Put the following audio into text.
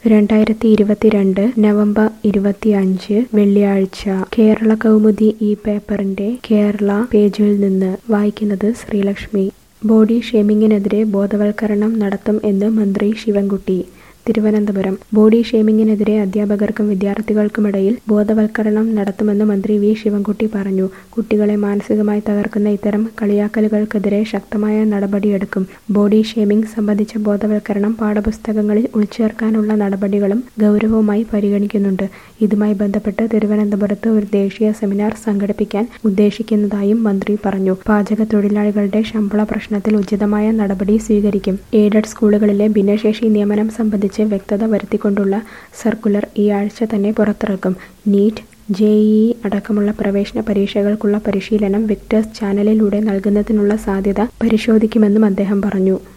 രണ്ടായിരത്തി ഇരുപത്തിരണ്ട് നവംബർ ഇരുപത്തിയഞ്ച് വെള്ളിയാഴ്ച കേരള കൗമുദി ഈ പേപ്പറിന്റെ കേരള പേജിൽ നിന്ന് വായിക്കുന്നത് ശ്രീലക്ഷ്മി ബോഡി ഷേമിങ്ങിനെതിരെ ബോധവൽക്കരണം നടത്തും എന്ന് മന്ത്രി ശിവൻകുട്ടി തിരുവനന്തപുരം ബോഡി ഷേമിങ്ങിനെതിരെ അധ്യാപകർക്കും വിദ്യാർത്ഥികൾക്കുമിടയിൽ ബോധവൽക്കരണം നടത്തുമെന്ന് മന്ത്രി വി ശിവൻകുട്ടി പറഞ്ഞു കുട്ടികളെ മാനസികമായി തകർക്കുന്ന ഇത്തരം കളിയാക്കലുകൾക്കെതിരെ ശക്തമായ നടപടിയെടുക്കും ബോഡി ഷേമിംഗ് സംബന്ധിച്ച ബോധവൽക്കരണം പാഠപുസ്തകങ്ങളിൽ ഉൾച്ചേർക്കാനുള്ള നടപടികളും ഗൗരവമായി പരിഗണിക്കുന്നുണ്ട് ഇതുമായി ബന്ധപ്പെട്ട് തിരുവനന്തപുരത്ത് ഒരു ദേശീയ സെമിനാർ സംഘടിപ്പിക്കാൻ ഉദ്ദേശിക്കുന്നതായും മന്ത്രി പറഞ്ഞു പാചക തൊഴിലാളികളുടെ ശമ്പള പ്രശ്നത്തിൽ ഉചിതമായ നടപടി സ്വീകരിക്കും എയ്ഡഡ് സ്കൂളുകളിലെ ഭിന്നശേഷി നിയമനം സംബന്ധിച്ച് വ്യക്തത വരുത്തിക്കൊണ്ടുള്ള സർക്കുലർ ഈ ആഴ്ച തന്നെ പുറത്തിറക്കും നീറ്റ് ജെഇഇ അടക്കമുള്ള പ്രവേശന പരീക്ഷകൾക്കുള്ള പരിശീലനം വിക്ടേഴ്സ് ചാനലിലൂടെ നൽകുന്നതിനുള്ള സാധ്യത പരിശോധിക്കുമെന്നും അദ്ദേഹം പറഞ്ഞു